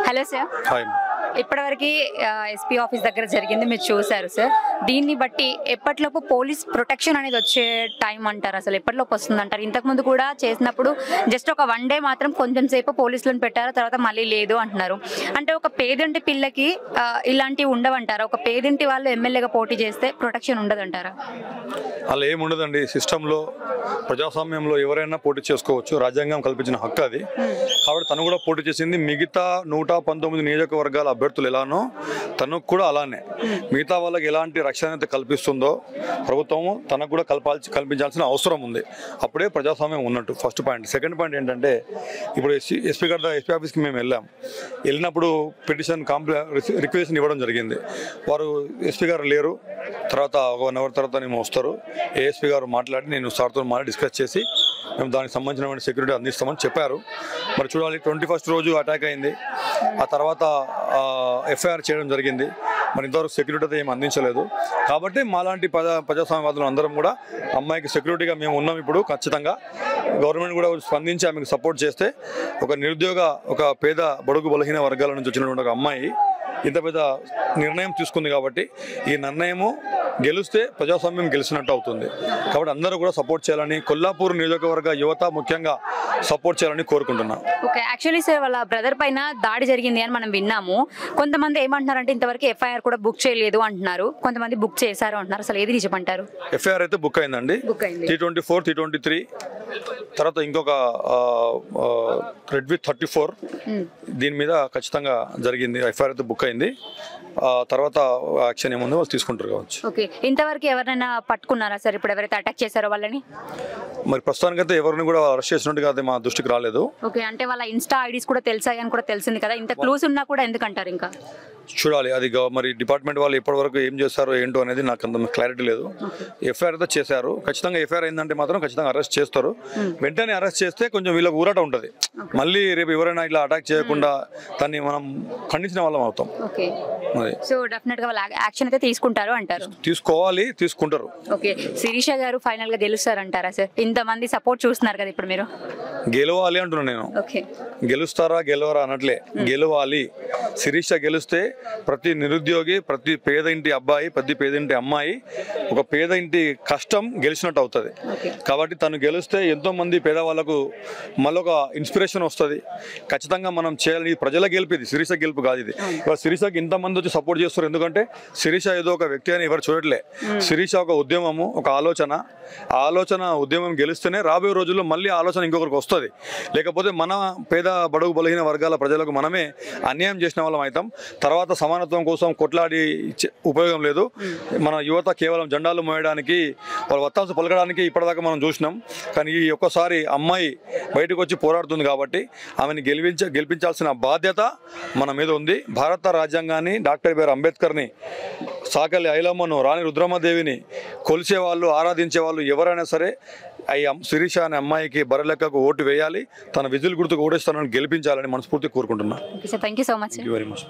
hello sir hi ఇప్పటివరకు SP office దగ్గర జరిగింది మీరు చూశారు సార్ దీన్ని బట్టి ఎప్పటిలోపు పోలీస్ ప్రొటెక్షన్ అనేది వచ్చే టైం అంటారు అసలు ఎప్పటిలోపు వస్తుంది అంటారు ఇంతకుముందు కూడా చేసినప్పుడు జస్ట్ ఒక వన్ డే మాత్రం కొంచెం సేపు పోలీసులను పెట్టారు తర్వాత మళ్ళీ లేదు అంటున్నారు అంటే ఒక పేదింటి పిల్లకి ఆ, ఇలాంటివి ఉండవంటారా ఒక పేదింటి వాళ్ళు ఎమ్మెల్యేగా పోటీ చేస్తే ప్రొటెక్షన్ ఉండదంటారా అలా ఏమి ఉండదండి సిస్టంలో ప్రజాస్వామ్యంలో ఎవరైనా పోటీ చేసుకోవచ్చు రాజ్యాంగం కల్పించిన హక్కు అది కాబట్టి తను కూడా పోటీ చేసింది మిగతా నూట పంతొమ్మిది నియోజకవర్గాల అభ్యర్థులు ఎలానో తనకు కూడా అలానే మిగతా వాళ్ళకి ఎలాంటి రక్షణ అయితే కల్పిస్తుందో ప్రభుత్వము తనకు కూడా కల్పాల్సి కల్పించాల్సిన అవసరం ఉంది అప్పుడే ప్రజాస్వామ్యం ఉన్నట్టు ఫస్ట్ పాయింట్ సెకండ్ పాయింట్ ఏంటంటే ఇప్పుడు ఎస్పీ ఎస్పీ గారి ఎస్పీ ఆఫీస్కి మేము వెళ్ళాం వెళ్ళినప్పుడు పిటిషన్ కాంప్లై రిక్వెస్ట్ ఇవ్వడం జరిగింది వారు ఎస్పీ గారు లేరు తర్వాత ఒక వన్ అవర్ తర్వాత మేము వస్తారు ఏఎస్పీ గారు మాట్లాడి నేను సార్తో మాట్లాడి డిస్కస్ చేసి మేము దానికి సంబంధించిన సెక్యూరిటీ అందిస్తామని చెప్పారు మరి చూడాలి ట్వంటీ ఫస్ట్ రోజు అటాక్ అయింది ఆ తర్వాత ఎఫ్ఐఆర్ చేయడం జరిగింది మరి ఇంతవరకు సెక్యూరిటీ అయితే ఏం అందించలేదు కాబట్టి మాలాంటి ప్రజా ప్రజాస్వామ్యవాదులు అందరం కూడా అమ్మాయికి సెక్యూరిటీగా మేము ఉన్నాం ఇప్పుడు ఖచ్చితంగా గవర్నమెంట్ కూడా స్పందించి ఆమెకు సపోర్ట్ చేస్తే ఒక నిరుద్యోగ ఒక పేద బడుగు బలహీన వర్గాల నుంచి వచ్చినటువంటి ఒక అమ్మాయి ఇంత పెద్ద నిర్ణయం తీసుకుంది కాబట్టి ఈ నిర్ణయము గెలిస్తే ప్రజాస్వామ్యం గెలిచినట్టు అవుతుంది కాబట్టి అందరూ కూడా సపోర్ట్ చేయాలని కొల్లాపూర్ నియోజకవర్గ యువత ముఖ్యంగా సపోర్ట్ చేయాలని కోరుకుంటున్నాను ఓకే యాక్చువల్లీ సార్ వాళ్ళ బ్రదర్ పైన దాడి జరిగింది అని మనం విన్నాము కొంతమంది ఏమంటున్నారంటే ఇంతవరకు ఎఫ్ఐఆర్ కూడా బుక్ చేయలేదు అంటున్నారు కొంతమంది బుక్ చేశారు అంటున్నారు అసలు ఏది నిజమంటారు ఎఫ్ఐఆర్ అయితే బుక్ అయిందండి బుక్ అయింది T twenty four T twenty three తర్వాత ఇంకొక రెడ్ విత్ థర్టీ ఫోర్ దీని మీద ఖచ్చితంగా జరిగింది ఎఫ్ఐఆర్ అయితే బుక్ అయింది ఆ తర్వాత యాక్షన్ ఏముందో వాళ్ళు తీసుకుంటారు కావచ్చు ఓకే ఇంతవరకు ఎవరైనా పట్టుకున్నారా సార్ ఇప్పుడు ఎవరైతే అటాక్ చేశారో వాళ్ళని మరి ప్రస్తుతానికైతే ఎవరిని కూడా అరెస్ట్ చేసినట్టుగా అయితే మా దృష్టికి రాలేదు ఓకే అంటే వాళ్ళ ఇన్స్టా ఐడీస్ కూడా తెలిసాయి అని కూడా తెలిసింది కదా ఇంత క్లూస్ ఉన్నా కూడా ఎందుకంటారు ఇంకా చూడాలి అది గవ- మరి డిపార్ట్మెంట్ వాళ్ళు ఇప్పటి వరకు ఏం చేస్తారో ఏంటో అనేది నాకు అంత క్లారిటీ లేదు ఎఫ్ఐఆర్ అయితే చేశారు ఖచ్చితంగా ఎఫ్ఐఆర్ అయిందంటే మాత్రం ఖచ్చితంగా అరెస్ట్ చేస్తారు వెంటనే అరెస్ట్ చేస్తే కొంచెం వీళ్ళకి ఊరట ఉంటుంది మళ్ళీ రేపు ఎవరైనా ఇట్లా అటాక్ చేయకుండా దాన్ని మనం ఖండించిన వాళ్ళం అవుతాం ఓకే అది సో డెఫినెట్ గా వాళ్ళ యాక్షన్ అయితే తీసుకుంటారు అంటారు తీసుకోవాలి తీసుకుంటారు ఓకే శిరీష గారు ఫైనల్ గా గెలుస్తారంటారా సార్ ఇంతమంది సపోర్ట్ చూస్తున్నారు కదా ఇప్పుడు మీరు గెలవాలి అంటున్నాను నేను ఓకే గెలుస్తారా గెలవరా అనట్లే గెలవాలి శిరీష గెలిస్తే ప్రతి నిరుద్యోగి ప్రతి పేద ఇంటి అబ్బాయి ప్రతి పేద ఇంటి అమ్మాయి ఒక పేద ఇంటి కష్టం గెలిచినట్టు అవుతుంది ఓకే కాబట్టి తను గెలిస్తే ఎంతో మంది పేదవాళ్ళకు మళ్ళొక ఇన్స్పిరేషన్ వస్తుంది ఖచ్చితంగా మనం చేయాలి ఇది ప్రజల గెలుపు ఇది శిరీష గెలుపు కాదు ఇది ఇవాళ శిరీషకి ఇంతమంది వచ్చి సపోర్ట్ చేస్తారు ఎందుకంటే శిరీష ఏదో ఒక వ్యక్తి అని ఎవరు చూడట్లే శిరీష ఒక ఉద్యమము ఒక ఆలోచన ఆ ఆలోచన ఉద్యమం గెలిస్తేనే రాబోయే రోజుల్లో మళ్ళీ ఆ ఆలోచన ఇంకొకరికి వస్తుంది లేకపోతే మన పేద బడుగు బలహీన వర్గాల ప్రజలకు మనమే అన్యాయం చేసిన వాళ్ళం అవుతాం తర్వాత సమానత్వం కోసం కొట్లాడి ఇచ్చే- ఉపయోగం లేదు మన యువత కేవలం జెండాలు మోయడానికి వాళ్ళ వత్తాసు పలకడానికి ఇప్పటిదాకా మనం చూసినాం కానీ ఈ ఒక్కసారి అమ్మాయి బయటకు వచ్చి పోరాడుతుంది కాబట్టి ఆమెను గెలిపించ గెలిపించాల్సిన బాధ్యత మన మీద ఉంది భారత రాజ్యాంగాన్ని డాక్టర్ బిఆర్ అంబేద్కర్ని సాకలి ఐలమ్మను రాణి రుద్రమ్మదేవిని కొలిసే వాళ్ళు ఆరాధించే వాళ్ళు ఎవరైనా సరే ఈ అమ్- శిరీష అనే అమ్మాయికి బరలెక్కకు ఓటు వేయాలి తన విజులు గుర్తుకు ఓటేస్తానని గెలిపించాలని మనస్ఫూర్తి కోరుకుంటున్నాను okay sir thank you so much thank you very much